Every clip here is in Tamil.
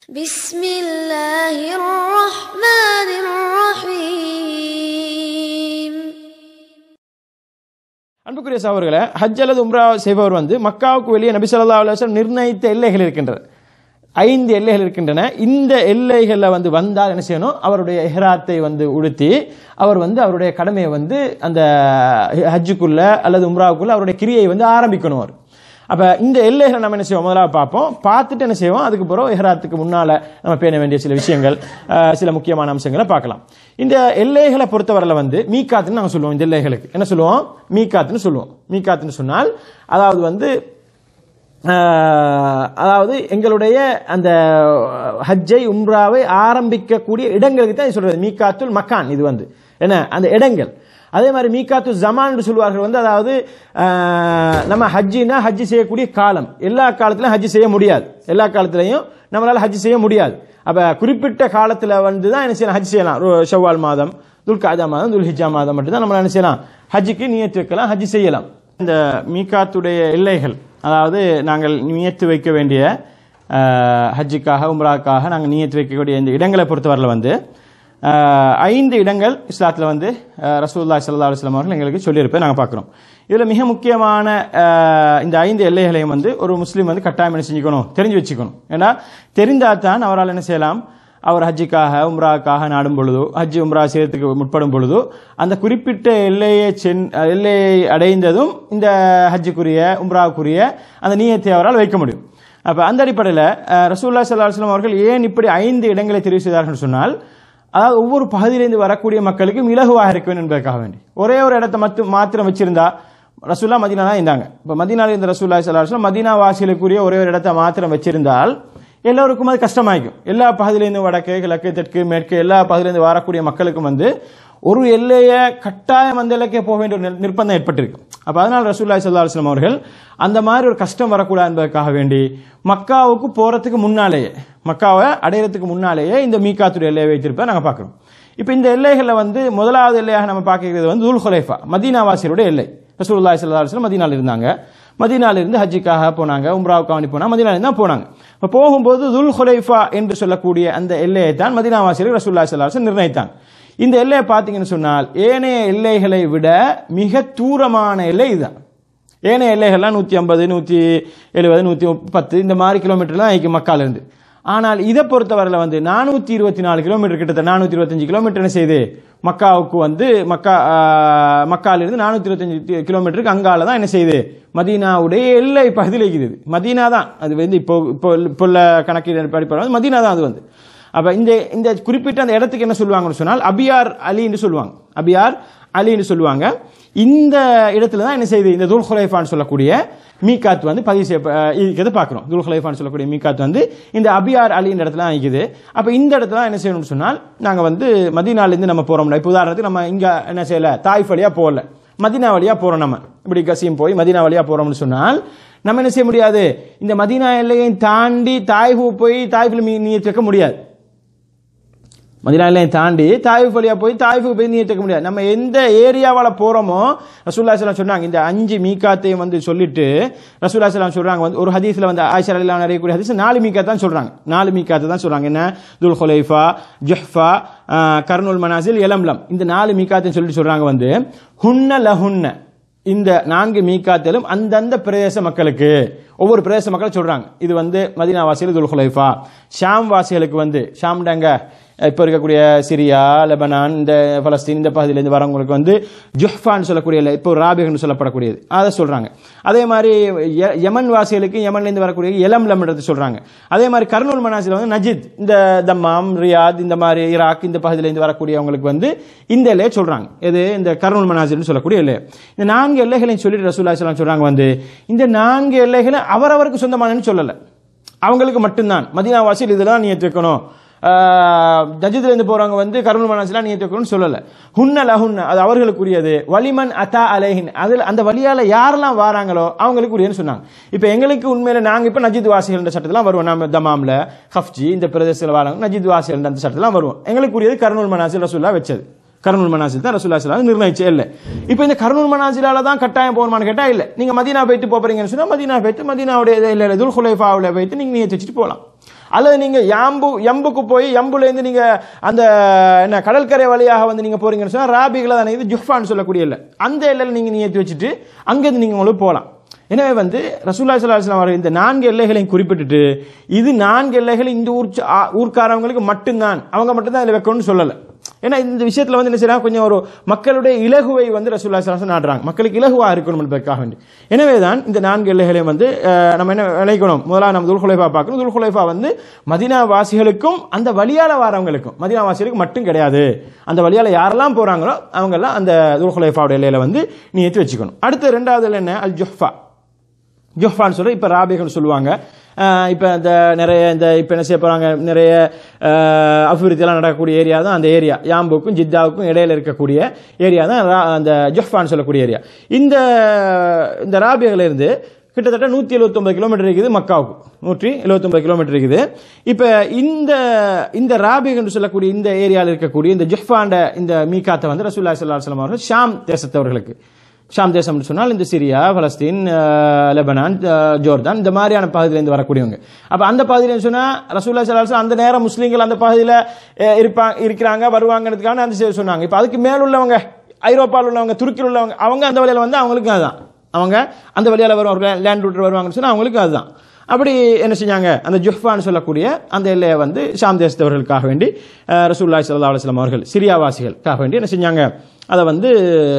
بسم الله الرحمن الرحيم அன்புக்குரிய சகோதரர்களே ஹஜ் அல்லது உம்ரா செய்பவர் வந்து மக்காவுக்கு வெளியே நபி ஸல்லல்லாஹு அலைஹி வஸல்லம் நிர்ணயித்த எல்லைகள் இருக்கின்றது ஐந்து எல்லைகள் இருக்கின்றன இந்த எல்லைகளில் வந்து வந்தால் என்ன செய்யணும் அவருடைய இஹ்ராத்தை வந்து உடுத்தி அவர் வந்து அவருடைய கடமையை வந்து அந்த ஹஜ்ஜுக்குள்ள அல்லது உம்ராவுக்குள்ள அவருடைய கிரியை வந்து ஆரம்பிக்கணும் அவர் அப்போ இந்த எல்லைகளை நம்ம என்ன செய்வோம் முதலாக பார்ப்போம் பார்த்துட்டு என்ன செய்வோம் அதுக்கு பிறகு இஹ்ராத்துக்கு முன்னால் நம்ம பேண வேண்டிய சில விஷயங்கள் அஹ், சில முக்கியமான அம்சங்களை பார்க்கலாம் இந்த எல்லைகளை பொறுத்தவரையில் வந்து மீகாத்துன்னு நாங்கள் சொல்லுவோம் இந்த எல்லைகளுக்கு என்ன சொல்லுவோம் மீகாத்துன்னு சொல்லுவோம் மீகாத்துன்னு சொன்னால் அதாவது வந்து ஆஹ், அதாவது எங்களுடைய அந்த ஹஜ்ஜை உம்ராவை ஆரம்பிக்கக்கூடிய இடங்களுக்கு தான் இது சொல்றது மீகாத்துல் மக்கான் இது வந்து என்ன அந்த இடங்கள் அதே மாதிரி மீகாத்து ஜமான் என்று சொல்வார்கள் வந்து அதாவது ஆஹ், நம்ம ஹஜ்ஜினா ஹஜ்ஜி செய்யக்கூடிய காலம் எல்லா காலத்திலும் ஹஜ்ஜி செய்ய முடியாது எல்லா காலத்திலையும் நம்மளால ஹஜ்ஜி செய்ய முடியாது அப்ப குறிப்பிட்ட காலத்துல வந்து தான் என்ன செய்யலாம் ஹஜ் செய்யலாம் ஒரு ஷவ்வால் மாதம் துல்காதா மாதம் துல்ஹிஜா மாதம் மட்டும் தான் நம்ம என்ன செய்யலாம் ஹஜ்ஜுக்கு நியத்து வைக்கலாம் ஹஜ் செய்யலாம் இந்த மீகாத்துடைய எல்லைகள் அதாவது நாங்கள் நியத்து வைக்க வேண்டிய ஆஹ், ஹஜ்ஜுக்காக உம்ராக்காக நாங்கள் நியத்து வைக்கக்கூடிய இந்த இடங்களை பொறுத்தவரையில் வந்து ஆஹ், ஐந்து இடங்கள் இஸ்லாத்தில் வந்து ஆஹ், ரசூலுல்லாஹி ஸல்லல்லாஹு அலைஹி வஸல்லம் அவர்கள் எங்களுக்கு சொல்லியிருப்பதை நாங்கள் பார்க்குறோம் இதில் மிக முக்கியமான ஆஹ், இந்த ஐந்து எல்லைகளையும் வந்து ஒரு முஸ்லீம் வந்து கட்டாயம் என்ன செஞ்சுக்கணும் தெரிஞ்சு வச்சுக்கணும் ஏன்னா தெரிந்தால் தான் அவரால் என்ன செய்யலாம் அவர் ஹஜ்ஜுக்காக உம்ராக்காக நாடும் பொழுதோ ஹஜ் உம்ரா செய்யறதுக்கு முற்படும் பொழுதோ அந்த குறிப்பிட்ட எல்லையை சென் எல்லையை அடைந்ததும் இந்த ஹஜ்ஜுக்குரிய உம்ராவுக்குரிய அந்த நீயத்தை அவரால் வைக்க முடியும் அப்போ அந்த அடிப்படையில் ரசூல்லா சல்லா அலுவலம் அவர்கள் ஏன் இப்படி ஐந்து இடங்களை தெரிவு செய்தார்கள் சொன்னால் அதாவது ஒவ்வொரு பகுதியிலிருந்து வரக்கூடிய மக்களுக்கும் இலகுவாக இருக்க வேண்டும் என்பதற்காக வேண்டி ஒரே ஒரு இடத்தை மட்டும் மாத்திரம் வச்சிருந்தா ரசூல்லா மதீனா தான் இருந்தாங்க இப்போ மதீனாவில் இருந்த ரசூல்லா சல்லா அலுவலம் மதீனா வாசிகளுக்குரிய ஒரே ஒரு இடத்தை மாத்திரம் வச்சிருந்தால் எல்லோருக்கும் அது கஷ்டமாயிக்கும் எல்லா பகுதியிலேருந்து வடக்கு கிழக்கு தெற்கு மேற்கு எல்லா பகுதியிலேருந்து வரக்கூடிய மக்களுக்கும் வந்து ஒரு எல்லையை கட்டாயம் அந்த எல்லைக்கே போக வேண்டிய ஒரு நிர்- நிர்பந்தம் ஏற்பட்டிருக்கு அப்போ அதனால் ரசூல்லாய் சல்லா அலுவலம் அவர்கள் அந்த மாதிரி ஒரு கஷ்டம் வரக்கூடாது என்பதற்காக வேண்டி மக்காவுக்கு போகிறதுக்கு முன்னாலேயே மக்காவை அடையிறதுக்கு முன்னாலேயே இந்த மீகாத்துடைய எல்லையை வைத்திருப்பதை நாங்கள் பார்க்குறோம் இப்போ இந்த எல்லைகளில் வந்து முதலாவது எல்லையாக நம்ம பார்க்கிறது வந்து துல் ஹுலைஃபா மதீனாவாசியருடைய எல்லை ரசூலுல்லாஹி ஸல்லல்லாஹு அலைஹி வஸல்லம் மதீனால இருந்தாங்க மதீனால இருந்து ஹஜ்ஜுக்காக போனாங்க உம்ராவுக்கு வேண்டி போனாங்க மதீனால இருந்து தான் போனாங்க இப்போ போகும்போது துல் ஹுலைஃபா என்று சொல்லக்கூடிய அந்த எல்லையை தான் மதீனாவாசியர் ரசூலுல்லாஹி ஸல்லல்லாஹு அலைஹி வஸல்லம் நிர்ணயித்தாங்க இந்த எல்லையை பார்த்தீங்கன்னு சொன்னால் ஏனைய எல்லைகளை விட மிக தூரமான எல்லை இதுதான் ஏனைய எல்லைகள்லாம் நூற்றி ஐம்பது நூற்றி எழுபது நூற்றி பத்து இந்த மாதிரி கிலோமீட்டர்லாம் இருக்கு மக்கால இருந்து ஆனால் இதை பொறுத்தவரையில் வந்து நானூற்றி இருபத்தி நாலு கிலோமீட்டர் கிட்டத்தட்ட நானூற்றி இருபத்தஞ்சு கிலோமீட்டர் என்ன செய்யுது மக்காவுக்கு வந்து மக்கா ஆஹ், மக்காலிருந்து நானூற்றி இருபத்தஞ்சு கிலோமீட்டருக்கு அங்கால தான் என்ன செய்யுது மதீனாவுடைய எல்லை பகுதியில் இருக்குது மதீனா தான் அது வந்து இப்போ இப்போ இப்போ உள்ள கணக்கீடு அடிப்படையில் வந்து மதீனா தான் அது வந்து அப்ப இந்த இந்த குறிப்பிட்ட அந்த இடத்துக்கு என்ன சொல்லுவாங்கன்னு சொன்னால் அபியார் அலின்னு சொல்லுவாங்க அபியார் அலின்னு சொல்லுவாங்க இந்த இடத்துல தான் என்ன செய்யுது இந்த துல் ஹுலைஃபான்னு சொல்லக்கூடிய மீகாத் வந்து பதிவு செய்ய இருக்கிறது பார்க்குறோம் துல் ஹுலைஃபான்னு சொல்லக்கூடிய மீகாத் வந்து இந்த அபியார் அலின்ற இடத்துல தான் இருக்குது அப்போ இந்த இடத்துல தான் என்ன செய்யணும்னு சொன்னால் நாங்கள் வந்து மதீனாலேருந்து நம்ம போகிறோம்ல இப்போ உதாரணத்துக்கு நம்ம இங்கே என்ன செய்யலை தாய்ஃப் வழியாக போகல மதீனா வழியாக போகிறோம் நம்ம இப்படி கசியும் போய் மதீனா வழியாக போகிறோம்னு சொன்னால் நம்ம என்ன செய்ய முடியாது இந்த மதீனா எல்லையை தாண்டி தாய்ஃபு போய் தாய்ஃபில் மீ நீர் வைக்க முடியாது மதினா எல்லையை தாண்டி தாய்ஃப் வழியா போய் தாய்ஃபுக்கு போய் நீர் வைக்க முடியாது நம்ம எந்த ஏரியாவால் போகிறோமோ ரசூல்லா சலாம் சொன்னாங்க இந்த அஞ்சு மீக்காத்தையும் வந்து சொல்லிட்டு ரசூல்லா சலாம் சொல்றாங்க வந்து ஒரு ஹதீஸ்ல வந்து ஆயிஷா அலிலாம் நிறையக்கூடிய ஹதீஸ் நாலு மீக்காத் தான் சொல்றாங்க நாலு மீக்காத்தை தான் சொல்றாங்க என்ன துல் ஹுலைஃபா ஜுஹ்ஃபா ஆஹ், கர்னுல் மனாசில் எலம்லம் இந்த நாலு மீக்காத்தையும் சொல்லிட்டு சொல்றாங்க வந்து ஹுன்ன லஹுன்ன இந்த நான்கு மீக்காத்திலும் அந்தந்த பிரதேச மக்களுக்கு ஒவ்வொரு பிரதேச மக்கள் சொல்றாங்க இது வந்து மதீனா வாசிகள் துல் ஹுலைஃபா ஷாம் வாசிகளுக்கு வந்து ஷாம்டங்க இப்போ இருக்கக்கூடிய சிரியா லெபனான் இந்த பலஸ்தீன் இந்த பகுதியிலேருந்து வரவங்களுக்கு வந்து ஜுஹ்ஃபான்னு சொல்லக்கூடிய இல்லை இப்போ ராபிகன்னு சொல்லப்படக்கூடியது அதை சொல்றாங்க அதே மாதிரி ய- யமன் வாசிகளுக்கு யமன்லேருந்து வரக்கூடிய எலம் லம்ன்றது சொல்றாங்க அதே மாதிரி கர்னூல் மனாசில் வந்து நஜித் இந்த தம்மாம் ரியாத் இந்த மாதிரி ஈராக் இந்த பகுதியிலேருந்து வரக்கூடியவங்களுக்கு வந்து இந்த எல்லையை சொல்றாங்க இது இந்த கர்னூல் மனாசில்னு சொல்லக்கூடிய எல்லை இந்த நான்கு எல்லைகளையும் சொல்லிட்டு ரசூல்லா ஸல்லல்லாஹு சொல்றாங்க வந்து இந்த நான்கு எல்லைகளும் அவரவருக்கு சொந்தமானன்னு சொல்லலை அவங்களுக்கு மட்டும்தான் மதீனா வாசில் இதெல்லாம் நீ வைக்கணும் ஜஜித்ல இருந்து போறவங்க வந்து கருண் மனசுலாம் நீ வைக்கணும்னு சொல்லல ஹுன்ன லஹுன்ன அது அவர்களுக்குரியது வலிமன் அத்தா அலைஹின் அதில் அந்த வழியால யாரெல்லாம் வாராங்களோ அவங்களுக்குரியன்னு சொன்னாங்க இப்போ எங்களுக்கு உண்மையில நாங்க இப்போ நஜித் வாசிகள் என்ற சட்டத்தெல்லாம் வருவோம் நம்ம தமாம்ல ஹஃப்ஜி இந்த பிரதேசத்தில் வராங்க நஜித் வாசிகள் அந்த சட்டத்தெல்லாம் வருவோம் எங்களுக்குரியது கருணூல் மனாசில் ரசூல்லா வச்சது கருணூல் மனாசில் தான் ரசூல்லா ஸல்லல்லாஹு நிர்ணயிச்சே இல்லை இப்போ இந்த கருணூல் மனாசிலால தான் கட்டாயம் போகணுமான்னு கேட்டா இல்லை நீங்க மதீனா போயிட்டு போறீங்கன்னு சொன்னா மதீனா போயிட்டு மதீனாவுடைய இல்லை துல் ஹுலைஃபாவில் போயிட்டு நீங்க நீ வச்சுட்டு போகலாம் அல்லது நீங்க யாம்பு எம்புக்கு போய் எம்புலேருந்து நீங்க அந்த என்ன கடற்கரை வழியாக வந்து நீங்க போறீங்கன்னு சொன்னா ராபிகளை தானே இது ஜுஃபான்னு சொல்லக்கூடிய இல்லை அந்த எல்லையில் நீங்க நியத்தி வச்சுட்டு அங்கேருந்து நீங்க உங்களுக்கு போகலாம் எனவே வந்து ரசூல்லா ஸல்லல்லாஹு அலைஹி வஸல்லம் இந்த நான்கு எல்லைகளையும் குறிப்பிட்டுட்டு இது நான்கு எல்லைகள் இந்த ஊர் ச- ஆ- ஊர்க்காரவங்களுக்கு மட்டும்தான் அவங்க மட்டும்தான் இதில் வைக்கணும்னு சொல்லலை ஏன்னா இந்த விஷயத்துல வந்து என்ன செய்யறாங்க கொஞ்சம் ஒரு மக்களுடைய இலகுவை வந்து ரசூல்லா ஸல்லல்லாஹு அலைஹி வஸல்லம் நாடுறாங்க மக்களுக்கு இலகுவா இருக்கணும் என்பதற்காக வேண்டி எனவே தான் இந்த நான்கு எல்லைகளையும் வந்து அஹ், நம்ம என்ன நினைக்கணும் முதலாக நம்ம துல்குலைஃபா பார்க்கணும் துல்குலைஃபா வந்து மதினா வாசிகளுக்கும் அந்த வழியால வாரவங்களுக்கும் மதினா வாசிகளுக்கு மட்டும் கிடையாது அந்த வழியால யாரெல்லாம் போறாங்களோ அவங்கெல்லாம் அந்த துல்குலைஃபாவுடைய எல்லையில வந்து நீ ஏற்றி வச்சுக்கணும் அடுத்து ரெண்டாவது எல்லை என்ன அல் ஜுஹ்ஃபா ஜுஹ்ஃபான்னு சொல்லி இப்போ ராபிகள் சொல்லுவாங்க இப்போ இந்த நிறைய இந்த இப்போ என்ன செய்ய போகிறாங்க நிறைய அஹ், அபிவிருத்தியெல்லாம் நடக்கக்கூடிய ஏரியா தான் அந்த ஏரியா யாம்புக்கும் ஜித்தாவுக்கும் இடையில இருக்கக்கூடிய ஏரியா தான் ரா- அந்த ஜுஹ்ஃபான்னு சொல்லக்கூடிய ஏரியா இந்த இந்த ராபிகள் இருந்து கிட்டத்தட்ட நூற்றி எழுபத்தொம்பது கிலோமீட்டர் இருக்குது மக்காவுக்கு நூற்றி எழுபத்தொம்பது கிலோமீட்டர் இருக்குது இப்போ இந்த இந்த ராபிக் என்று சொல்லக்கூடிய இந்த ஏரியாவில் இருக்கக்கூடிய இந்த ஜுஹ்ஃபாண்ட இந்த மீகாத்தை வந்து ரசூல்லா ஸல்லல்லாஹு அலைஹி வஸல்லம் அவர்கள் ஷாம் தேசத்தவர்களுக்கு ஷாம் தேசம் சொன்னால் இந்த சிரியா பலஸ்தீன் அஹ், லெபனான் அஹ், ஜோர்தான் இந்த மாதிரியான பகுதியிலேருந்து வரக்கூடியவங்க அப்போ அந்த பகுதியில் சொன்னால் ரசூல்லா சலாஹ் அந்த நேரம் முஸ்லீம்கள் அந்த பகுதியில் இருப்பா இருக்கிறாங்க வருவாங்கிறதுக்கான அந்த செய்தி சொன்னாங்க இப்போ அதுக்கு மேல் உள்ளவங்க ஐரோப்பாவில் உள்ளவங்க துருக்கியில் உள்ளவங்க அவங்க அந்த வழியில் வந்து அவங்களுக்கு அதுதான் அவங்க அந்த வழியால் வருவாங்க லேண்ட் ரூட்டர் வருவாங்கன்னு சொன்னால் அவங்களுக்கு அதுதான் அப்படி என்ன செஞ்சாங்க அந்த ஜுஹ்பான்னு சொல்லக்கூடிய அந்த எல்லையை வந்து ஷாம் தேசத்தவர்களுக்காக வேண்டி அஹ், ரசூலுல்லாஹி ஸல்லல்லாஹு அலைஹி வஸல்லம் அவர்கள் சிரியாவாசிகளுக்காக வேண்டி என்ன செஞ்சாங்க அதை வந்து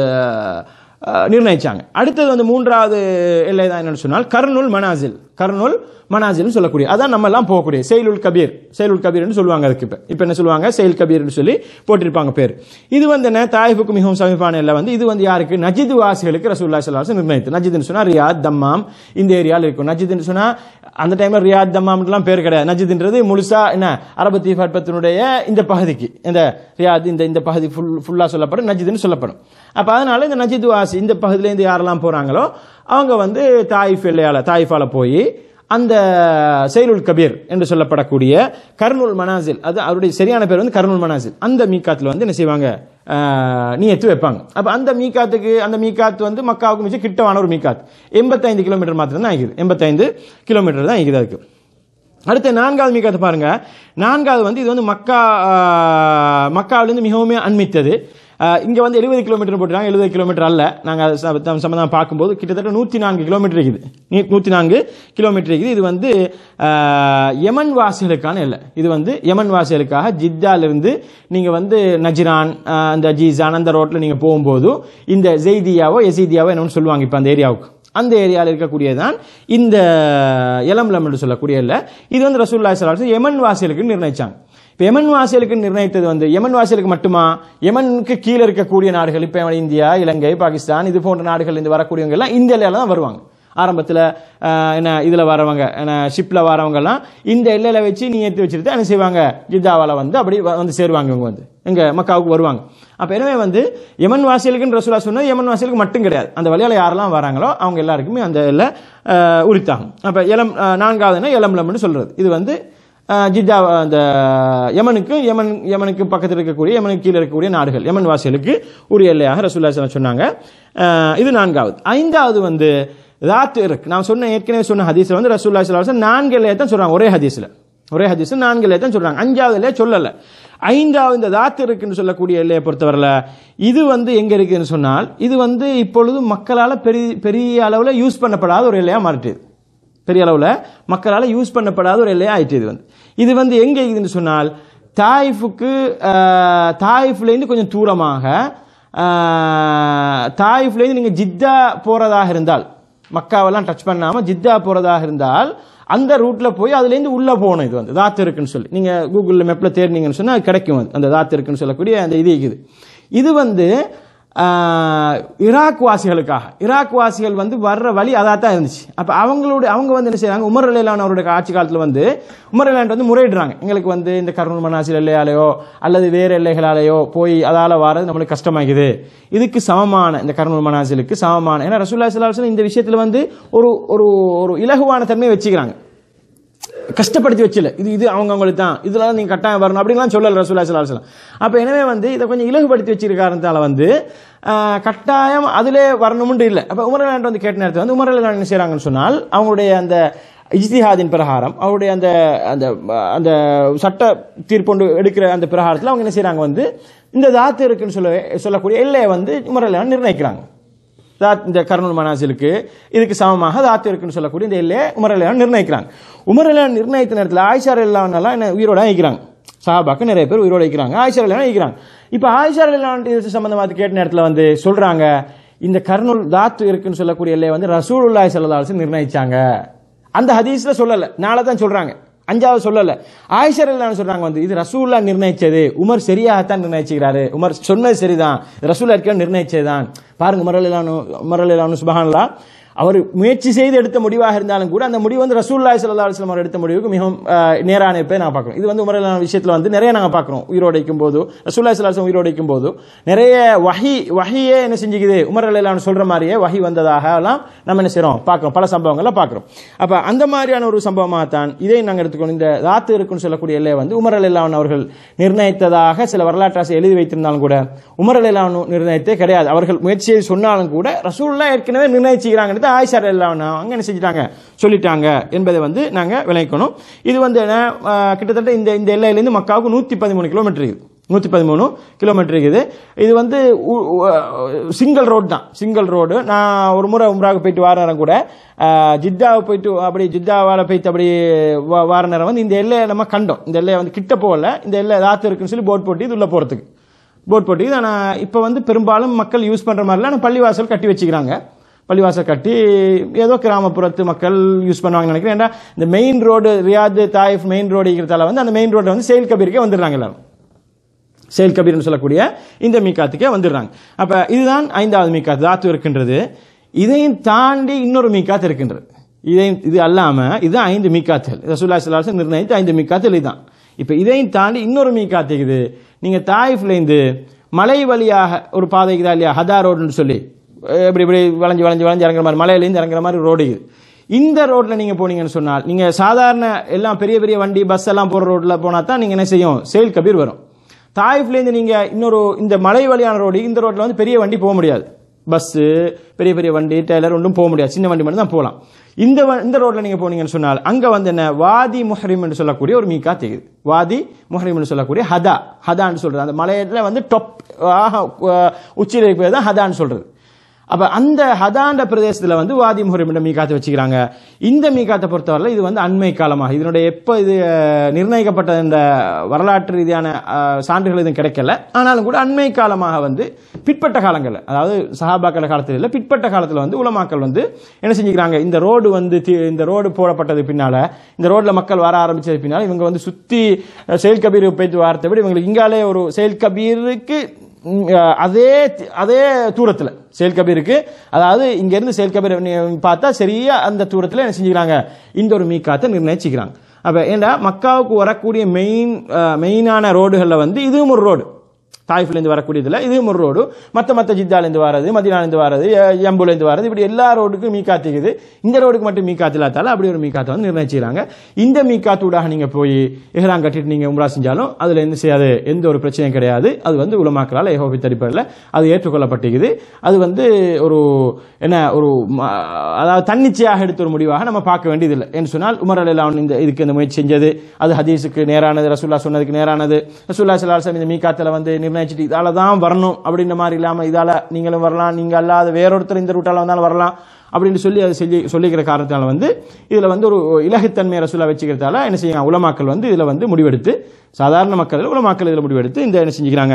அஹ், நிர்ணயிச்சாங்க அடுத்தது வந்து மூன்றாவது எல்லை தான் என்னன்னு சொன்னால் கர்னுல் மனாசில் கர்னுல் மனாசில்னு சொல்லக்கூடிய அதான் நம்ம எல்லாம் போகக்கூடிய செயலுல் கபீர் செயலுல் கபீர்னு சொல்லுவாங்க அதுக்கு இப்போ இப்போ என்ன சொல்லுவாங்க செயல் கபீர்னு சொல்லி போட்டிருப்பாங்க பேர் இது வந்து என்ன தாயிஃபுக்கு மிகவும் சமீபான எல்லை வந்து இது வந்து யாருக்கு நஜிது வாசிகளுக்கு ரசூல்லா ஸல்லல்லாஹு நிர்ணயித்து நஜித்னு சொன்னா ரியாத் தம்மாம் இந்த ஏரியாவில் இருக்கும் நஜித்னு சொன்னா அந்த டைம்ல ரியாத் தம்மாம்லாம் பேர் கிடையாது நஜித்ன்றது முழுசா என்ன அரபு தீபத்தினுடைய இந்த பகுதிக்கு இந்த ரியாத் இந்த இந்த பகுதி ஃபுல் ஃபுல்லாக சொல்லப்படும் நஜித்னு சொல்லப்படும் அப்போ அதனால இந்த நஜித் வாசி இந்த பகுதியிலேருந்து யாரெல்லாம் போறாங்களோ அவங்க வந்து தாயிஃப் எல்லையால தாயிஃபால போய் அந்த செயலுல் கபீர் என்று சொல்லப்படக்கூடிய கர்னுல் மனாசில் அது அவருடைய சரியான பேர் வந்து கர்னுல் மனாசில் அந்த மீக்காத்தில் வந்து என்ன செய்வாங்க ஆஹ், நீயத்து வைப்பாங்க அப்போ அந்த மீக்காத்துக்கு அந்த மீக்காத்து வந்து மக்காவுக்கு மிச்சம் கிட்டவான ஒரு மீக்காத் எண்பத்தைந்து கிலோமீட்டர் மாத்திரம் தான் ஆகிது எண்பத்தைந்து கிலோமீட்டர் தான் ஆகிது அதுக்கு அடுத்து நான்காவது மீக்காத்து பாருங்க நான்காவது வந்து இது வந்து மக்கா ஆஹ், மக்காவிலிருந்து மிகவும் அண்மித்தது ஆஹ், இங்க வந்து எழுபது கிலோமீட்டர் போட்டுருக்காங்க எழுபது கிலோமீட்டர் அல்ல நாங்கள் சம்பந்தம் பார்க்கும்போது கிட்டத்தட்ட நூற்றி நான்கு கிலோமீட்டர் இருக்குது நீ- நூற்றி நான்கு கிலோமீட்டர் இருக்குது இது வந்து ஆஹ், யமன் வாசிகளுக்கான இல்லை இது வந்து யமன் வாசிகளுக்காக ஜித்தாலிருந்து நீங்கள் வந்து நஜ்ரான் ஆஹ், அந்த ஜீசான் அந்த ரோட்டில் நீங்கள் போகும்போது இந்த ஜெய்தியாவோ எசீதியாவோ என்னன்னு சொல்லுவாங்க இப்போ அந்த ஏரியாவுக்கு அந்த ஏரியாவில் இருக்கக்கூடியதான் இந்த எலம்லம் என்று சொல்லக்கூடிய இல்லை இது வந்து ரசூல்லா சலாஹ் யமன் வாசிகளுக்கு நிர்ணயிச்சாங்க இப்போ யமன் வாசிகளுக்கு நிர்ணயித்தது வந்து யமன் வாசிகளுக்கு மட்டுமா யமனுக்கு கீழே இருக்கக்கூடிய நாடுகள் இப்போ இந்தியா இலங்கை பாகிஸ்தான் இது போன்ற நாடுகள் இருந்து வரக்கூடியவங்க எல்லாம் இந்த எல்லையில தான் வருவாங்க ஆரம்பத்தில் என்ன இதில் வரவங்க என்ன ஷிப்பில் வரவங்கெல்லாம் இந்த எல்லையில் வச்சு நீ ஏற்றி வச்சுட்டு என்ன செய்வாங்க ஜித்தாவால் வந்து அப்படி வ- வந்து சேருவாங்க இவங்க வந்து எங்க மக்காவுக்கு வருவாங்க அப்போ எனவே வந்து யமன் வாசிகளுக்குன்னு ரசூலா சொன்னது யமன் வாசிகளுக்கு மட்டும் கிடையாது அந்த வழியால் யாரெல்லாம் வராங்களோ அவங்க எல்லாருக்குமே அந்த எல்லை அஹ், உரித்தாகும் அப்போ எலம் அஹ், நான்காவதுன்னா எலம்லம்னு சொல்றது இது வந்து அஹ், ஜித்தா அந்த யமனுக்கு யமன் யமனுக்கு பக்கத்தில் இருக்கக்கூடிய யமனுக்கு கீழே இருக்கக்கூடிய நாடுகள் யமன் வாசிகளுக்கு உரிய எல்லையாக ரசூல்லா ஸல்லல்லாஹு அலைஹி வஸல்லம் சொன்னாங்க அஹ், இது நான்காவது ஐந்தாவது வந்து ராத்து இருக்கு நான் சொன்ன ஏற்கனவே சொன்ன ஹதீஸ்ல வந்து ரசூல்லா ஸல்லல்லாஹு அலைஹி வஸல்லம் நான்கு எல்லையை தான் சொல்றாங்க ஒரே ஹதீஸ்ல ஒரே ஹதீஸ் நான்கு எல்லையை தான் சொல்றாங்க அஞ்சாவது எல்லையை சொல்லல ஐந்தாவது இந்த தாத்து இருக்குன்னு சொல்லக்கூடிய எல்லையை பொறுத்தவரையில் இது வந்து எங்க இருக்குன்னு சொன்னால் இது வந்து இப்பொழுது மக்களால் பெரிய பெரிய அளவில் யூஸ் பண்ணப்படாத ஒரு எல்லையா மாறிட்டுது பெரிய அளவில் மக்களால் யூஸ் பண்ணப்படாத ஒரு எல்லையா ஆயிட்டு இது வந்து இது வந்து எங்க இருக்குதுன்னு சொன்னால் தாயிஃபுக்கு ஆஹ், தாயிஃப்லேருந்து கொஞ்சம் தூரமாக ஆஹ், தாயிஃப்லேருந்து நீங்கள் ஜித்தா போறதாக இருந்தால் மக்காவெல்லாம் டச் பண்ணாம ஜித்தா போறதாக இருந்தால் அந்த ரூட்ல போய் அதுலேருந்து உள்ள போகணும் இது வந்து தாத்து இருக்குன்னு சொல்லி நீங்க கூகுளில் மேப்ல தேடினீங்கன்னு சொன்னா அது கிடைக்கும் அது. அந்த தாத்து இருக்குன்னு சொல்லக்கூடிய அந்த இது இருக்குது இது வந்து ஆஹ், ஈராக் வாசிகளுக்காக ஈராக் வாசிகள் வந்து வர்ற வழி அதாக தான் இருந்துச்சு அப்போ அவங்களுடைய அவங்க வந்து என்ன செய்றாங்க உமர் அலிலான் அவருடைய ஆட்சி காலத்தில் வந்து உமர் அலிலான் வந்து முறையிடுறாங்க எங்களுக்கு வந்து இந்த கருண் மனாசில் எல்லையாலேயோ அல்லது வேறு எல்லைகளாலேயோ போய் அதால வாரது நம்மளுக்கு கஷ்டமாகுது இதுக்கு சமமான இந்த கருண் மனாசிலுக்கு சமமான ஏன்னா ரசூல்லா ஸல்லல்லாஹு அலைஹி வஸல்லம் இந்த விஷயத்தில் வந்து ஒரு ஒரு ஒரு இலகுவான தன்மையை வச்சுக்கிறாங்க கஷ்டப்படுத்தி வச்சல இது இது அவங்க அவங்களுக்கு தான் இதெல்லாம் நீங்க கட்டாயம் வரணும் அப்படின்லாம் சொல்லல ரசூல்லா ஸல்லல்லாஹு அலைஹி வஸல்லம் அப்ப எனவே வந்து இதை கொஞ்சம் இலகுபடுத்தி வச்சிருக்காரத்தால வந்து ஆஹ், கட்டாயம் அதிலே வரணும்னு இல்லை அப்ப உமரலாண்ட் வந்து கேட்ட நேரத்தில் வந்து உமரலாண்ட் என்ன செய்றாங்கன்னு சொன்னால் அவங்களுடைய அந்த இஜ்திஹாதின் பிரகாரம் அவருடைய அந்த அந்த அந்த சட்ட தீர்ப்பொண்டு எடுக்கிற அந்த பிரகாரத்தில் அவங்க என்ன செய்றாங்க வந்து இந்த தாத்து இருக்குன்னு சொல்ல சொல்லக்கூடிய எல்லையை வந்து முறையில் நிர்ணயிக்கிறாங்க தாத் இந்த கர்னூல் மனாசிலுக்கு இதுக்கு சமமாக தாத்து இருக்குன்னு சொல்லக்கூடிய இந்த எல்லையை உமரலையான் நிர்ணயிக்கிறாங்க உமரலையான் நிர்ணயித்த நேரத்தில் ஆயிஷார் எல்லாம் என்ன உயிரோட வைக்கிறாங்க சஹாபாக்கு நிறைய பேர் உயிரோட வைக்கிறாங்க ஆயிஷார் எல்லாம் வைக்கிறாங்க இப்போ ஆயிஷார் எல்லாம் இது சம்பந்தமாக கேட்ட நேரத்தில் வந்து சொல்றாங்க இந்த கர்னூல் தாத்து இருக்குன்னு சொல்லக்கூடிய எல்லையை வந்து ரசூலுல்லாஹி ஸல்லல்லாஹு அலைஹி வஸல்லம் நிர்ணயிச்சாங்க அந்த ஹதீஸ்ல சொல்லல நாளை தான் சொல்றாங்க அஞ்சாவது சொல்லல ஆயிஷர் எல்லாம் சொல்றாங்க வந்து இது ரசூல்லா நிர்ணயிச்சது உமர் சரியாகத்தான் நிர்ணயிச்சுக்கிறாரு உமர் சொன்னது சரிதான் ரசூல்லா இருக்க நிர்ணயிச்சதுதான் பாருங்க உமரல் இல்லானு உமரல் இல்லானு சுபஹான்லா அவர் முயற்சி செய்து எடுத்த முடிவாக இருந்தாலும் கூட அந்த முடிவு வந்து ரசூல்லாய் சல்லா அலுவலம் அவர் எடுத்த முடிவுக்கு மிகவும் அஹ், நேரான இருப்பதை நான் பார்க்குறோம் இது வந்து உமரலான விஷயத்தில் வந்து நிறைய நாங்கள் பார்க்குறோம் உயிரோடைக்கும் போது ரசூல்லாய் சல்லாஹம் உயிரோடைக்கும் போது நிறைய வஹி வஹியே என்ன செஞ்சுக்குது உமரலான சொல்ற மாதிரியே வஹி வந்ததாக எல்லாம் நம்ம என்ன செய்றோம் பார்க்குறோம் பல சம்பவங்களை பார்க்குறோம் அப்போ அந்த மாதிரியான ஒரு சம்பவமாக தான் இதை நாங்கள் எடுத்துக்கணும் இந்த ராத்து இருக்குன்னு சொல்லக்கூடிய எல்லையை வந்து உமர் அலிலான் அவர்கள் நிர்ணயித்ததாக சில வரலாற்றாசை எழுதி வைத்திருந்தாலும் கூட உமர் அலிலான் நிர்ணயித்தே கிடையாது அவர்கள் முயற்சி செய்து சொன்னாலும் கூட ரசூல்லா ஏற்கனவே நிர்ணயிச்சுக்கிறாங்கன்னு ஆயிஷா அலிலான் அங்கே என்ன செஞ்சுட்டாங்க சொல்லிட்டாங்க என்பதை வந்து நாங்கள் விளக்கணும் இது வந்து என்ன ஆஹ், கிட்டத்தட்ட இந்த இந்த எல்லையிலேருந்து மக்காவுக்கு நூற்றி பதிமூணு கிலோமீட்டர் இருக்குது நூற்றி பதிமூணு கிலோமீட்டர் இருக்குது இது வந்து சிங்கிள் ரோடு தான் சிங்கிள் ரோடு நான் ஒரு முறை உம்ராவுக்கு போயிட்டு வார நேரம் கூட ஆஹ், ஜித்தாவை போயிட்டு அப்படி ஜித்தாவால் போயிட்டு அப்படி வா- வார நேரம் வந்து இந்த எல்லையை நம்ம கண்டோம் இந்த எல்லையை வந்து கிட்ட போகல இந்த எல்லை ராத்து இருக்குன்னு சொல்லி போட் போட்டு இது உள்ள போகிறதுக்கு போட் போட்டு இது ஆனால் இப்போ வந்து பெரும்பாலும் மக்கள் யூஸ் பண்ணுற மாதிரிலாம் ஆனால் பள்ளிவாசல் கட்டி வச்சுக்கிறாங்க பள்ளிவாசல் கட்டி ஏதோ கிராமப்புறத்து மக்கள் யூஸ் பண்ணுவாங்கன்னு நினைக்கிறேன் ஏன்னா இந்த main road Riyadh Taif main road இருக்கிறதால வந்து அந்த மெயின் ரோட்டில் வந்து செயல் கபீருக்கே வந்துடுறாங்க எல்லாரும் செயல் கபீர்னு சொல்லக்கூடிய இந்த மீக்காத்துக்கே வந்துடுறாங்க அப்ப இதுதான் ஐந்தாவது மீக்காத்து தாத்து இருக்கின்றது இதையும் தாண்டி இன்னொரு மீக்காத்து இருக்கின்றது இதையும் இது அல்லாம இது ஐந்து மீக்காத்துகள் ரசூல்லா ஸல்லல்லாஹு நிர்ணயித்த ஐந்து மீக்காத்துகள் இதுதான் இப்ப இதையும் தாண்டி இன்னொரு மீக்காத்து இருக்குது நீங்க தாயிஃப்ல இருந்து மலை வழியாக ஒரு பாதை இருக்குதா இல்லையா ஹதா ரோடுன்னு சொல்லி அஹ் இப்படி இப்படி வளைஞ்சு வளைஞ்சு வளைஞ்சு இறங்குற மாதிரி மலையிலேருந்து இறங்குற மாதிரி ரோடு இது இந்த ரோட்ல நீங்க போனீங்கன்னு சொன்னால் நீங்க சாதாரண எல்லாம் பெரிய பெரிய வண்டி பஸ் எல்லாம் போற ரோட்ல போனா தான் நீங்க என்ன செய்யும் செயல் கபீர் வரும் தாயிஃப்லேருந்து நீங்க இன்னொரு இந்த மலை வழியான ரோடு இந்த ரோட்ல வந்து பெரிய வண்டி போக முடியாது பஸ்ஸு பெரிய பெரிய வண்டி டெய்லர் ஒன்றும் போக முடியாது சின்ன வண்டி மட்டும் தான் போகலாம் இந்த வ- இந்த ரோட்ல நீங்க போனீங்கன்னு சொன்னால் அங்க வந்து என்ன வாதி முஹரிம் என்று சொல்லக்கூடிய ஒரு மீக்கா தெரியுது வாதி முஹரிம் என்று சொல்லக்கூடிய ஹதா ஹதான்னு சொல்றது அந்த மலையில வந்து டொப் ஆஹா, அஹ், உச்சியில் இருக்கிறது தான் ஹதான்னு சொல்றது அப்ப அந்த ஹதாண்ட பிரதேசத்துல வந்து வாதி முஹரிம் என்ற மீகாத்தை வச்சுக்கிறாங்க இந்த மீகாத்தை பொறுத்தவரை இது வந்து அண்மை காலமாக இதனுடைய எப்ப இது அஹ், நிர்ணயிக்கப்பட்ட இந்த வரலாற்று ரீதியான அஹ், சான்றுகள் எதுவும் கிடைக்கல ஆனாலும் கூட அண்மை காலமாக வந்து பிற்பட்ட காலங்கள்ல அதாவது சஹாபாக்கள் காலத்தில் இல்லை பிற்பட்ட காலத்துல வந்து உலமாக்கள் வந்து என்ன செஞ்சுக்கிறாங்க இந்த ரோடு வந்து தி- இந்த ரோடு போடப்பட்டது பின்னால இந்த ரோட்ல மக்கள் வர ஆரம்பிச்சது பின்னால இவங்க வந்து சுத்தி அஹ், செயல் கபீர் போயிட்டு வார்த்தை விட இவங்களுக்கு இங்காலே ஒரு செயல் கபீருக்கு ம், அஹ், அதே அதே தூரத்தில் செயல் கபீருக்கு அதாவது இங்க இருந்து செயல் கபீர் நீ பார்த்தா சரியா அந்த தூரத்தில் என்ன செஞ்சுக்கிறாங்க இந்த ஒரு மீக்காத்தை நிர்ணயிச்சுக்கிறாங்க அப்ப ஏண்டா மக்காவுக்கு வரக்கூடிய மெயின் மெயினான ரோடுகளில் வந்து இதுவும் ஒரு ரோடு தாய்ஃப்லேருந்து வரக்கூடியதில் இதுவும் ஒரு ரோடு மற்ற மற்ற ஜித்தாலேருந்து வர்றது மதினாலேருந்து வர்றது எம்புலேருந்து வர்றது இப்படி எல்லா ரோடுக்கும் மீக்காத்துக்குது இந்த ரோடுக்கு மட்டும் மீக்காத்து இல்லாதால அப்படி ஒரு மீக்காத்தை வந்து நிர்ணயிச்சுக்கிறாங்க இந்த மீக்காத்தூடாக நீங்கள் போய் எஹ்ராம் கட்டிட்டு நீங்கள் உம்ரா செஞ்சாலும் அதில் என்ன செய்யாது எந்த ஒரு பிரச்சனையும் கிடையாது அது வந்து உலமாக்களால் ஏகோபி தடிப்பதில் அது ஏற்றுக்கொள்ளப்பட்டிருக்குது அது வந்து ஒரு என்ன ஒரு ம- அதாவது தன்னிச்சையாக எடுத்த ஒரு முடிவாக நம்ம பார்க்க வேண்டியதில்லை என்று சொன்னால் உமர் அலிலான் இந்த இதுக்கு இந்த முயற்சி செஞ்சது அது ஹதீஸுக்கு நேரானது ரசூல்லா சொன்னதுக்கு நேரானது ரசூல்லா சலாசம் இந்த மீக்காத்தில் வந்து நிர்ணயிச்சுட்டு இதால தான் வரணும் அப்படின்ற மாதிரி இல்லாமல் இதால நீங்களும் வரலாம் நீங்க அல்லாத வேறொருத்தர் இந்த ரூட்டால வந்தாலும் வரலாம் அப்படின்னு சொல்லி அதை சொல்லி சொல்லிக்கிற காரணத்தால வந்து இதுல வந்து ஒரு இலகுத்தன்மையை ரசூலா வச்சுக்கிறதால என்ன செய்யலாம் உலமாக்கள் வந்து இதுல வந்து முடிவெடுத்து சாதாரண மக்கள் உலமாக்கள் இதுல முடிவெடுத்து இந்த என்ன செஞ்சுக்கிறாங்க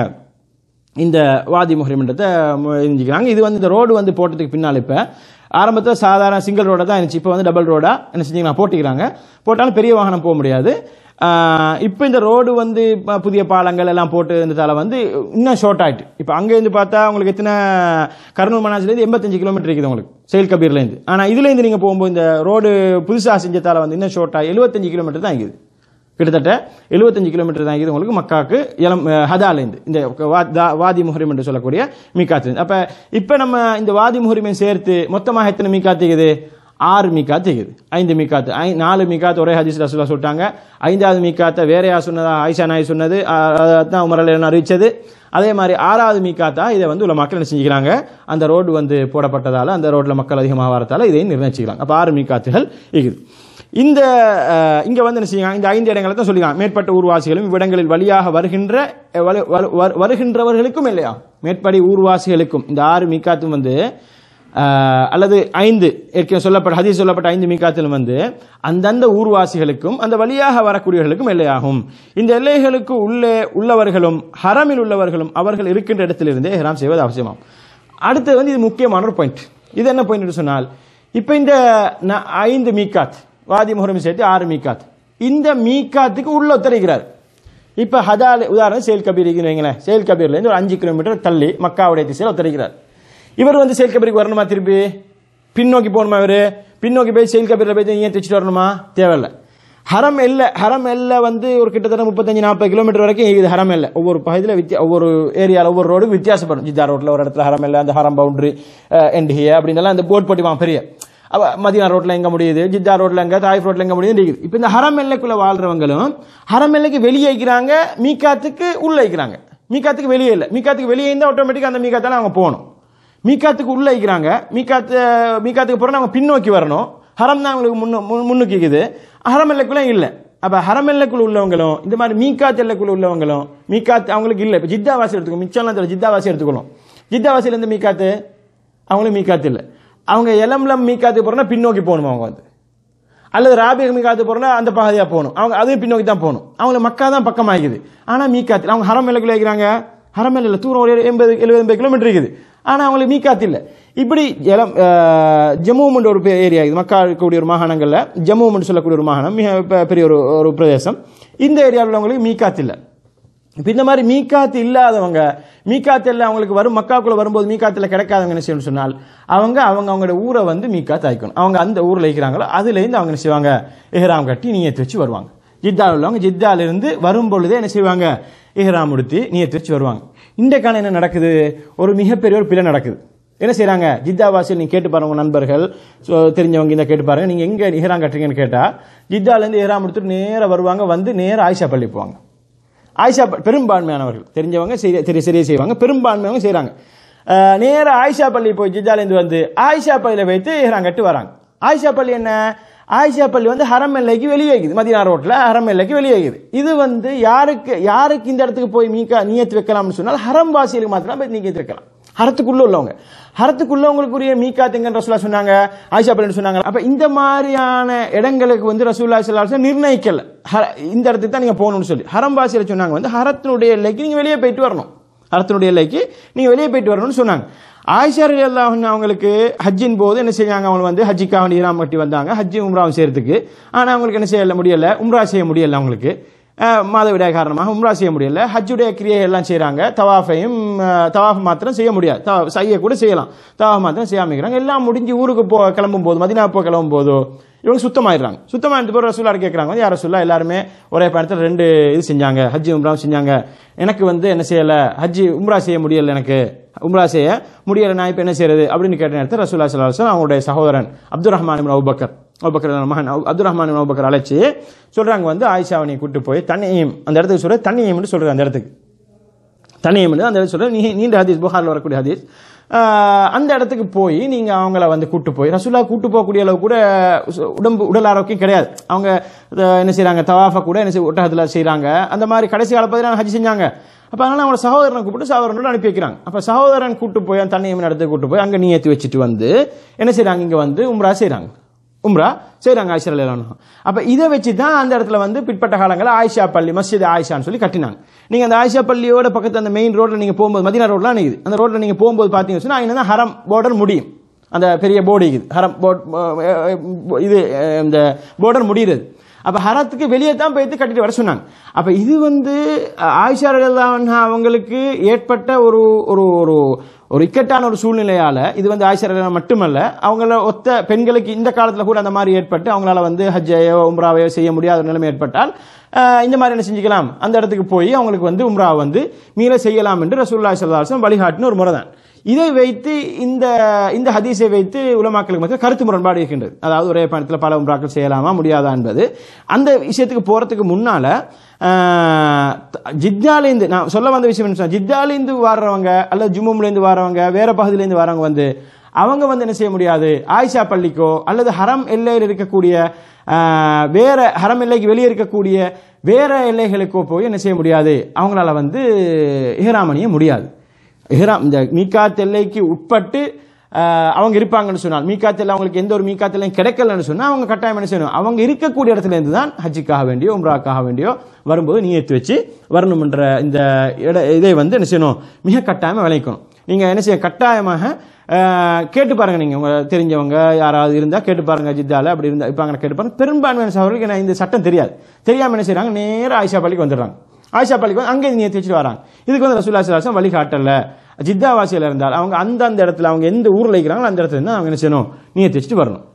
இந்த வாதி முஹரிமன்றத்தை செஞ்சுக்கிறாங்க இது வந்து இந்த ரோடு வந்து போட்டதுக்கு பின்னால் இப்போ ஆரம்பத்தில் சாதாரண சிங்கிள் ரோடாக தான் இருந்துச்சு இப்போ வந்து டபுள் ரோடாக என்ன செஞ்சுக்கலாம் போட்டிக்கிறாங்க போட்டாலும் பெரிய வாகனம் போக முடியாது இப்போ இந்த ரோடு வந்து இப்ப புதிய பாலங்கள் எல்லாம் போட்டு இருந்ததால வந்து இன்னும் ஷார்ட் ஆயிட்டு இப்போ அங்கேருந்து பார்த்தா உங்களுக்கு எத்தனை கர்னூல் மனாசிலேருந்து எண்பத்தஞ்சு கிலோமீட்டர் இருக்குது உங்களுக்கு செயல் கபீர்லேருந்து ஆனால் இதுலேருந்து நீங்கள் போகும்போது இந்த ரோடு புதுசாக செஞ்சதால வந்து இன்னும் ஷார்ட் ஆகி எழுபத்தஞ்சு கிலோமீட்டர் தான் இருக்குது கிட்டத்தட்ட 75 கிலோமீட்டர் தான் இது உங்களுக்கு மக்காக்கு இளம் அஹ், ஹதாலேருந்து இந்த வா- தா- வாதி முஹரிம் என்று சொல்லக்கூடிய மீக்காத்து அப்ப இப்ப நம்ம இந்த வாதி முஹரிமையும் சேர்த்து மொத்தமாக எத்தனை மீக்காத்து இருக்குது ஆறு மீக்காத்து இருக்குது ஐந்து மீக்காத்து ஐ- நாலு மீக்காத்து ஒரே ஹதீஸ் ரசூலா சொல்லிட்டாங்க ஐந்தாவது மீக்காத்தை வேற யார் சொன்னதா ஆயிஷா நாய் சொன்னது அஹ், அதான் உமரல் அறிவிச்சது அதே மாதிரி ஆறாவது மீக்காத்தா இதை வந்து உள்ள மக்கள் என்ன செஞ்சுக்கிறாங்க அந்த ரோடு வந்து போடப்பட்டதால அந்த ரோட்ல மக்கள் அதிகமாக வரதால இதையும் நிர்ணயிச்சுக்கிறாங்க அப்ப ஆறு மீக்காத்துகள் இருக்குது இந்த அஹ், இங்க வந்து என்ன செய்யுங்க இந்த ஐந்து இடங்களை தான் சொல்லிக்கலாம் மேற்பட்ட ஊர்வாசிகளும் இவ்விடங்களில் வழியாக வருகின்ற அஹ், வரு- வரு- வரு- வருகின்றவர்களுக்கும் இல்லையா மேற்படி ஊர்வாசிகளுக்கும் இந்த ஆறு மீக்காத்தும் வந்து அஹ், அல்லது ஐந்து ஏற்கனவே சொல்லப்பட்ட ஹதீஸ் சொல்லப்பட்ட ஐந்து மீக்காத்திலும் வந்து அந்தந்த ஊர்வாசிகளுக்கும் அந்த வழியாக வரக்கூடியவர்களுக்கும் எல்லையாகும் இந்த எல்லைகளுக்கு உள்ளே உள்ளவர்களும் ஹரமில் உள்ளவர்களும் அவர்கள் இருக்கின்ற இடத்திலிருந்தே ஹராம் செய்வது அவசியமாகும் அடுத்து வந்து இது முக்கியமான ஒரு பாயிண்ட் இது என்ன பாயிண்ட் சொன்னால் இப்போ இந்த ந- ஐந்து மீக்காத் வாதி முகரம் சேர்த்து ஆறு மீக்காத் இந்த மீக்காத்துக்கு உள்ள ஒத்தரிக்கிறார் இப்போ ஹதால் உதாரணம் சேல் கபீர் இருக்குன்னு வைங்களேன் சேல் கபீர்லேருந்து ஒரு அஞ்சு கிலோமீட்டர் தள்ளி மக்காவுடைய திசையில் ஒத்தரிக்கிறார் இவர் வந்து சேல் கபீருக்கு வரணுமா திருப்பி பின்னோக்கி போகணுமா இவர் பின்னோக்கி போய் சேல் கபீரில் போய் ஏன் தைச்சிட்டு வரணுமா தேவையில்லை ஹரம் எல்ல ஹரம் எல்ல வந்து ஒரு கிட்டத்தட்ட முப்பத்தஞ்சு நாற்பது கிலோமீட்டர் வரைக்கும் இது ஹரம் எல்லை ஒவ்வொரு பகுதியில் வித்தியா ஒவ்வொரு ஏரியாவில் ஒவ்வொரு ரோடு வித்தியாசப்படும் ஜித்தா ரோட்டில் ஒரு இடத்துல ஹரம் எல்லை அந்த ஹரம் பவுண்டரி என்டிஏ அப்படின்னு அந்த போர்ட் போட்டிவான் பெரிய அவ மதினா ரோட்ல எங்க முடியுது ஜித்தா ரோட்ல எங்க தாய்ஃப் ரோட்ல எங்க முடியுது இருக்குது இப்போ இந்த ஹரம் எல்லைக்குள்ள வாழ்றவங்களும் ஹரம் எல்லைக்கு வெளியே வைக்கிறாங்க மீக்காத்துக்கு உள்ள வைக்கிறாங்க மீக்காத்துக்கு வெளியே இல்லை மீக்காத்துக்கு வெளியே இருந்தால் ஆட்டோமேட்டிக்காக அந்த மீக்காத்தால அவங்க போகணும் மீக்காத்துக்கு உள்ள வைக்கிறாங்க மீக்காத்து மீக்காத்துக்கு போகிறோம் அவங்க பின்னோக்கி வரணும் ஹரம் தான் அவங்களுக்கு முன்னு முன்- முன்னுக்கு இருக்குது ஹரம் எல்லைக்குள்ள இல்லை அப்போ ஹரம் எல்லைக்குள்ள உள்ளவங்களும் இந்த மாதிரி மீக்காத் எல்லைக்குள்ள உள்ளவங்களும் மீக்காத் அவங்களுக்கு இல்லை இப்போ ஜித்தாவாசி எடுத்துக்கோ மிச்சம்லாம் தெரியல ஜித்தாவாசி எடுத்துக்கணும் ஜித்தாவாசியில் இருந்து மீக்காத்து அவங்களுக்கு மீக்காத்து இல்லை அவங்க எலம்லம் மீக்காத்துக்கு போகிறோன்னா பின்னோக்கி போகணும் அவங்க வந்து அல்லது ராபிக மீக்காத்து போகிறோன்னா அந்த பகுதியாக போகணும் அவங்க அதையும் பின்னோக்கி தான் போகணும் அவங்க மக்கா தான் பக்கமாகிக்குது ஆனால் மீக்காத்தில் அவங்க ஹரம் எல்லைக்குள்ள வைக்கிறாங்க ஹரம் எல்லையில் தூரம் ஒரு எண்பது எழுபது எண்பது கிலோமீட்டர் இருக்குது ஆனால் அவங்களுக்கு மீக்காத்து இல்லை இப்படி எலம் ஜம்முமெண்ட் ஒரு ஏரியா இது மக்கா இருக்கக்கூடிய ஒரு மாகாணங்களில் ஜம்முமெண்ட் சொல்லக்கூடிய ஒரு மாகாணம் மிக பெ- பெரிய ஒரு ஒரு பிரதேசம் இந்த ஏரியாவில் உள்ளவங்களுக்கு மீக்காத்து இல்லை இப்போ இந்த மாதிரி மீக்காத்து இல்லாதவங்க மீக்காத்தில் அவங்களுக்கு வரும் மக்காக்குள்ள வரும்போது மீக்காத்தில் கிடைக்காதவங்க என்ன செய்யணும்னு சொன்னால் அவங்க அவங்க அவங்களோட ஊரை வந்து மீக்காத்து ஆயிக்கணும் அவங்க அந்த ஊரில் இருக்கிறாங்களோ அதுலேருந்து அவங்க என்ன செய்வாங்க இஹ்ராம் கட்டி நீயத்து வச்சு வருவாங்க ஜித்தாவில் உள்ளவங்க ஜித்தாலிருந்து வரும் பொழுதே என்ன செய்வாங்க இஹ்ராம் உடுத்தி நீயத்து வச்சு வருவாங்க இன்றைக்கான என்ன நடக்குது ஒரு மிகப்பெரிய ஒரு பிழை நடக்குது என்ன செய்றாங்க ஜித்தாவாசியில் நீங்க கேட்டு பாருங்க உங்க நண்பர்கள் so, தெரிஞ்சவங்க இந்த கேட்டு பாருங்க நீங்க எங்க இஹ்ராம் கட்டுறீங்கன்னு கேட்டா ஜித்தாலேருந்து இஹ்ராம் எடுத்துட்டு நேரா வருவாங்க வந்து நேரா ஆயிஷா பள்ளி போவாங்க ஆயிஷா ப- பெரும்பான்மையானவர்கள் தெரிஞ்சவங்க செய்ய தெரிய சரியா செய்வாங்க பெரும்பான்மையவங்க செய்றாங்க அஹ், நேரா ஆயிஷா பள்ளி போய் ஜித்தாலேருந்து வந்து ஆயிஷா பள்ளியில வைத்து இஹ்ராம் கட்டு வராங்க ஆயிஷா பள்ளி என்ன ஆயிஷா பள்ளி வந்து ஹரம் எல்லைக்கு வெளியே இருக்குது மதினா ரோட்ல ஹரம் எல்லைக்கு வெளியே இருக்குது இது வந்து யாருக்கு யாருக்கு இந்த இடத்துக்கு போய் மீக்கா நியத்து வைக்கலாம்னு சொன்னால் ஹரம் வாசிகளுக்கு மாத்திரம் போய் நீக்கத்து வைக்கலாம் ஹரத்துக்குள்ள உள்ளவங்க ஹரத்துக்குள்ளவங்களுக்குரிய மீக்காத்துங்கன்னு ரசூலா சொன்னாங்க ஆயிஷா பள்ளி சொன்னாங்க அப்ப இந்த மாதிரியான இடங்களுக்கு வந்து ரசூல்லா ஸல்லல்லாஹு அலைஹி வஸல்லம் நிர்ணயிக்கல ஹர- இந்த இடத்துக்கு தான் நீங்க போகணும்னு சொல்லி ஹரம் வாசியில சொன்னாங்க வந்து ஹரத்தினுடைய எல்லைக்கு நீங்க வெளியே போயிட்டு வரணும் ஹரத்தினுடைய எல்லைக்கு நீங்க வெளியே போயிட்டு வரணும்னு சொன்னாங்க ஆயிஷா ரலியல்லாஹு அன்ஹா அவங்களுக்கு ஹஜ்ஜின் போது என்ன செஞ்சாங்க அவங்க வந்து ஹஜ்ஜிக்காக நீராம் கட்டி வந்தாங்க ஹஜ்ஜி உம்ராவும் செய்யறதுக்கு ஆனா அவங்களுக்கு என்ன செய்யல முடியல உம்ரா செய்ய முடியல அவங்களுக்கு அஹ், மாதவிடாய் காரணமாக உம்ரா செய்ய முடியல ஹஜ்ஜுடைய கிரியை எல்லாம் செய்றாங்க தவாஃபையும் அஹ், தவாஃப் மாத்திரம் செய்ய முடியாது தவா- செய்ய கூட செய்யலாம் தவாஃப் மாத்திரம் செய்யாம இருக்கிறாங்க எல்லாம் முடிஞ்சு ஊருக்கு போ கிளம்பும் போது மதினா போ கிளம்பும் போதோ இவங்க சுத்தமாயிடுறாங்க சுத்தமாயிட்டு போய் ரசூலா கேட்குறாங்க வந்து யார் ரசூலா எல்லாருமே ஒரே பயணத்தில் ரெண்டு இது செஞ்சாங்க ஹஜ்ஜி உம்ராவும் செஞ்சாங்க எனக்கு வந்து என்ன செய்யலை ஹஜ்ஜி உம்ரா செய்ய முடியல எனக்கு உம்ரா செய்ய முடியல நான் இப்போ என்ன செய்யறது அப்படின்னு கேட்ட நேரத்தில் ரசூல்லா ஸல்லல்லாஹு அலைஹி வஸல்லம் அவங்களுடைய சகோதரன் Abdul Rahman ibn Abu Bakr Abu Bakr மகன் அபு- அப்துல் ரஹ்மான் இப்னு அபூபக்கர் அழைச்சி சொல்றாங்க வந்து ஆயிஷாவை நீ கூட்டு போய் தண்ணியும் அந்த இடத்துக்கு சொல்ற தண்ணியம்னு சொல்றாங்க அந்த இடத்துக்கு தனியம் அந்த சொல்ற நீ நீண்ட ஹதீஸ் புகாரில் வரக்கூடிய ஹதீஸ் ஆஹ் அந்த இடத்துக்கு போய் நீங்க அவங்கள வந்து கூட்டு போய் ரசூலா கூட்டு போகக்கூடிய அளவு கூட உஸ்- உடம்பு உடல் ஆரோக்கியம் கிடையாது அவங்க இத என்ன செய்றாங்க தவாஃபா கூட என்ன செய்ய ஒட்டகத்தில் செய்றாங்க அந்த மாதிரி கடைசி காலப்பதில் ஹஜ் செஞ்சாங்க அப்ப அதனால அவங்கள சகோதரனை கூப்பிட்டு சகோதரனோட அனுப்பி வைக்கிறாங்க அப்ப சகோதரன் கூட்டு போய் அந்த தண்ணியம் இடத்துக்கு கூட்டு போய் அங்க நீயத்து வச்சுட்டு வந்து என்ன செய்றாங்க இங்க வந்து உம்ரா செய்றாங்க உம்ரா செய்றாங்க ஆயிஷா ரலியல்லாஹு அப்ப இதை வச்சு தான் அந்த இடத்துல வந்து பிற்பட்ட காலங்களில் ஆயிஷா பள்ளி மஸ்ஜித் ஆயிஷான்னு சொல்லி கட்டினாங்க நீங்க அந்த ஆயிஷா பள்ளியோட பக்கத்து அந்த மெயின் ரோட்ல நீங்க போகும்போது மதினா ரோட்லாம் நிக்குது அந்த ரோட்ல நீங்க போகும்போது பாத்தீங்கன்னு சொன்னா அங்க தான் ஹரம் பார்டர் முடியும் அந்த பெரிய போர்டு இருக்குது ஹரம் போர்ட் இது அஹ், இந்த பார்டர் முடிகிறது அப்ப ஹரத்துக்கு வெளியே தான் போயிட்டு கட்டிட்டு வர சொன்னாங்க அப்ப இது வந்து அஹ், ஆயிஷா ரலியல்லாஹு அன்ஹா அவங்களுக்கு ஏற்பட்ட ஒரு ஒரு ஒரு ஒரு இக்கட்டான ஒரு சூழ்நிலையால இது வந்து ஆயிஷா ரலியல்லாஹு மட்டுமல்ல அவங்கள ஒத்த பெண்களுக்கு இந்த காலத்துல கூட அந்த மாதிரி ஏற்பட்டு அவங்களால வந்து ஹஜ்ஜையோ உம்ராவையோ செய்ய முடியாத ஒரு நிலைமை ஏற்பட்டால் அஹ், இந்த மாதிரி என்ன செஞ்சுக்கலாம் அந்த இடத்துக்கு போய் அவங்களுக்கு வந்து உம்ராவை வந்து மீள செய்யலாம் என்று ரசூலுல்லாஹி ஸல்லல்லாஹு அலைஹி வஸல்லம் வழிகாட்டின ஒரு முறை தான் இதை வைத்து இந்த இந்த ஹதீஸை வைத்து உலமாக்களுக்கு மத்தியில் கருத்து முரண்பாடு இருக்கின்றது அதாவது ஒரே பயணத்தில் பல உம்ராக்கள் செய்யலாமா முடியாதா என்பது அந்த விஷயத்துக்கு போறதுக்கு முன்னால ஆஹ், ஜித்தாலேருந்து நான் சொல்ல வந்த விஷயம் என்ன சொன்னா, ஜித்தாலேருந்து வர்றவங்க அல்லது ஜும்முலேருந்து வர்றவங்க வேற பகுதியிலேருந்து வரவங்க வந்து அவங்க வந்து என்ன செய்ய முடியாது ஆயிஷா பள்ளிக்கோ அல்லது ஹரம் எல்லையில் இருக்கக்கூடிய ஆஹ், வேற ஹரம் எல்லைக்கு வெளியே இருக்கக்கூடிய வேற எல்லைகளுக்கோ போய் என்ன செய்ய முடியாது அவங்களால வந்து இஹ்ராம் அணிய முடியாது இஹ்ராம் இந்த மீகாத் எல்லைக்கு உட்பட்டு ஆஹ், அவங்க இருப்பாங்கன்னு சொன்னால் மீகாத் எல்லை அவங்களுக்கு எந்த ஒரு மீகாத் எல்லையும் கிடைக்கலன்னு சொன்னா அவங்க கட்டாயம் என்ன செய்யணும் அவங்க இருக்கக்கூடிய இடத்துல இருந்து தான் ஹஜ்ஜுக்காக வேண்டியோ உம்ராக்காக வேண்டியோ வரும்போது நியத்து வச்சு வரணும்ன்ற இந்த இட இதை வந்து என்ன செய்யணும் மிக கட்டாயமாக விளைக்கணும் நீங்க என்ன செய்ய கட்டாயமாக ஆஹ், கேட்டு பாருங்க நீங்க உங்க தெரிஞ்சவங்க யாராவது இருந்தா கேட்டு பாருங்க ஜித்தால அப்படி இருந்தா இப்ப அங்கே கேட்டு பாருங்க பெரும்பான்மையான சகோதரர்களுக்கு என்ன இந்த சட்டம் தெரியாது தெரியாம என்ன செய்றாங்க நேரா ஆயிஷா பள்ளிக்கு வந்துடுறாங்க ஆயிஷா பள்ளிக்கு வந்து அங்கே நியத்தி வச்சுட்டு வராங்க இதுக்கு வந்து ரசூல்லா சலாசம் வழிகாட்டல ஜித்தாவாசியில் இருந்தால் அவங்க அந்தந்த இடத்துல அவங்க எந்த ஊர்ல இருக்கிறாங்களோ அந்த இடத்துல இருந்து அவங்க என்ன செய்யணும் நியத்தி வச்சுட்டு வரணும்